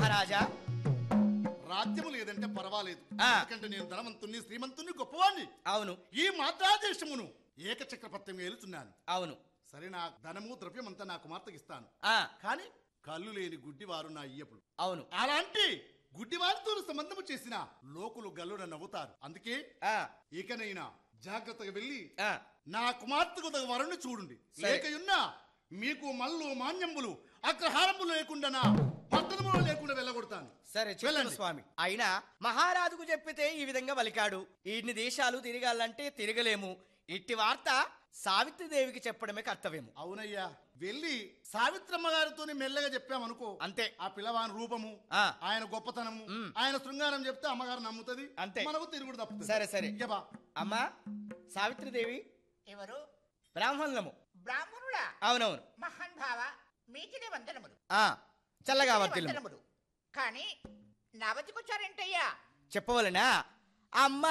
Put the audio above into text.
మహారాజా రాజ్యము లేదంటే పర్వాలేదు ఆ. ఎందుకంటే నేను ధనవంతుణ్ణి శ్రీమంతుణ్ణి గొప్పవాణ్ణి అవును ఈ మాత్రాదేశమును ఏకచక్రపత్యం ఏలుతున్నాను అవును సరే నా ధనము ద్రవ్యమంతా నా కుమార్తెకి ఇస్తాను ఆ కానీ కళ్ళు లేని గుడ్డివారు నా అయ్యపులు అవును అలాంటి గుడ్డివారితో సంబంధము చేసిన లోకులు గల్లున నవ్వుతారు అందుకే ఆ ఇకనైనా జాగ్రత్తగా వెళ్ళి ఆ నా కుమార్తెకు తగ వరుణ్ణి చూడండి సరే. లేకయున్నా మీకు మల్లు మాన్యంబులు అగ్రహారములు లేకుండా నా పట్టణములు లేకుండా వెళ్ళగొడతాను సరే చెప్తాను వెళ్ళండి. స్వామి అయినా మహారాజుకు చెప్పితే ఈ విధంగా వలికాడు ఇన్ని దేశాలు తిరగాలంటే తిరగలేము ఇట్టి వార్త సావిత్రిదేవికి చెప్పడమే కర్తవ్యము అవునయ్యా వెళ్ళి సావిత్రమ్మ గారితో మెల్లగా చెప్పామనుకో అంతే ఆ పిల్లవాని రూపము ఆ. ఆయన గొప్పతనము మ్. ఆయన శృంగారం చెప్తే అమ్మగారు నమ్ముతుంది అంతే. మనకు తిరుగుడు తప్పుతుంది సరే, సరే. ఇక బా. అమ్మా సావిత్రిదేవి ఎవరు బ్రాహ్మణులము బ్రాహ్మణుడా అవునవును మహాన్ భావ మీకినే వందనములు ఆ చల్లగా మీకినే వర్తిల్లు వందనములు కానీ నా వద్దకొచ్చారేంటయ్యా చెప్పవలనా అమ్మ